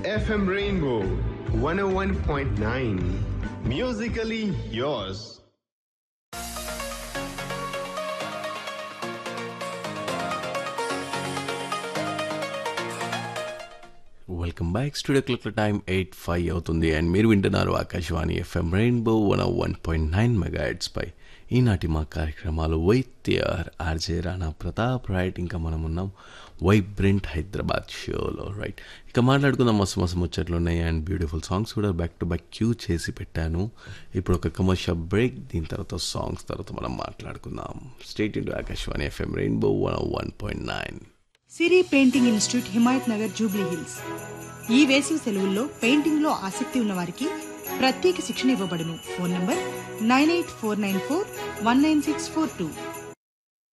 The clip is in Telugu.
FM Rainbow 101.9. Musically yours. Welcome back studio click time eight five అవుతుంది అండ్ మీరు వింటున్నారు Akashvani FM Rainbow one one point nine mega పై ఈనాటి మా కార్యక్రమాలు వైత్యర్ ఆర్జే రాణా ప్రతాప్ రైట్ ఇంకా మనం ఉన్నాం వైబ్రెంట్ హైదరాబాద్ షోలో రైట్ ఇక మాట్లాడుకుందాం మస్తు మస్తు ముచ్చట్లు ఉన్నాయి అండ్ బ్యూటిఫుల్ సాంగ్స్ కూడా బ్యాక్ టు బ్యాక్ క్యూ చేసి పెట్టాను ఇప్పుడు ఒక కమర్షియల్ బ్రేక్ దీని తర్వాత సాంగ్స్ తర్వాత మనం మాట్లాడుకుందాం stay tuned to Akashvani FM Rainbow one one point nine Siri painting institute Himayat Nagar Jubilee Hills ఈ వేసవి సెలవుల్లో పెయింటింగ్ లో ఆసక్తి ఉన్న వారికి ప్రత్యేక శిక్షణ ఇవ్వబడును phone number nine eight four nine four one nine six four two